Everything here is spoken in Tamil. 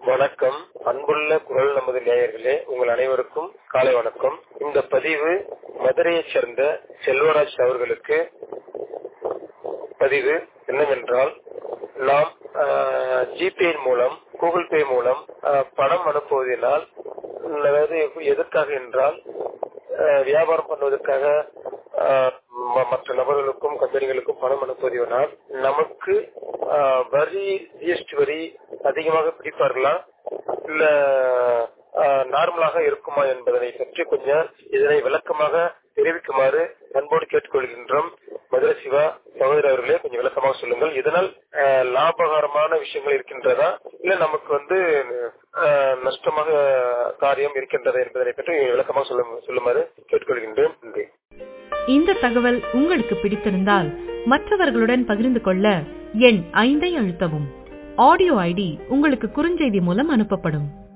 வணக்கம் அன்புள்ள குரல் நமது நேயர்களே உங்கள் அனைவருக்கும் காலை வணக்கம் இந்த பதிவு மதுரையைச் சேர்ந்த செல்வராஜ் அவர்களுக்கு பதிவு என்னவென்றால் நாம் ஜிபே மூலம் கூகுள் பே மூலம் ஆஹ், பணம் அனுப்புவதனால் அதாவது எதற்காக என்றால் ஆஹ், வியாபாரம் பண்ணுவதற்காக ஆஹ், ம- மற்ற நபர்களுக்கும் கம்பெனிகளுக்கும் பணம் அனுப்புவதனால் நமக்கு ஆஹ், வரி ஜிஎஸ்டி வரி அதிகமாக பிடிப்பார்களா இல்ல ஆஹ், நார்மலாக இருக்குமா என்பதனை பற்றி கொஞ்சம் இதனை விளக்கமாக தெரிவிக்குமாறு அன்போடு கேட்டுக்கொள்கின்றோம் மதுரை சிவா சகோதரர் அவர்களே கொஞ்சம் விளக்கமாக சொல்லுங்கள் இதனால் ஆஹ், லாபகரமான விஷயங்கள் இருக்கின்றதா இல்ல நமக்கு வந்து ஆஹ், நஷ்டமாக காரியம் இருக்கின்றதா என்பதனை பற்றி விளக்கமாக சொல்ல சொல்லுமாறு கேட்டுக்கொள்கின்றேன் நன்றி இந்த தகவல் உங்களுக்கு பிடித்திருந்தால் மற்றவர்களுடன் பகிர்ந்து கொள்ள எண் ஐந்தை அழுத்தவும் ஆடியோ ஐடி உங்களுக்கு குறுஞ்செய்தி மூலம் அனுப்பப்படும்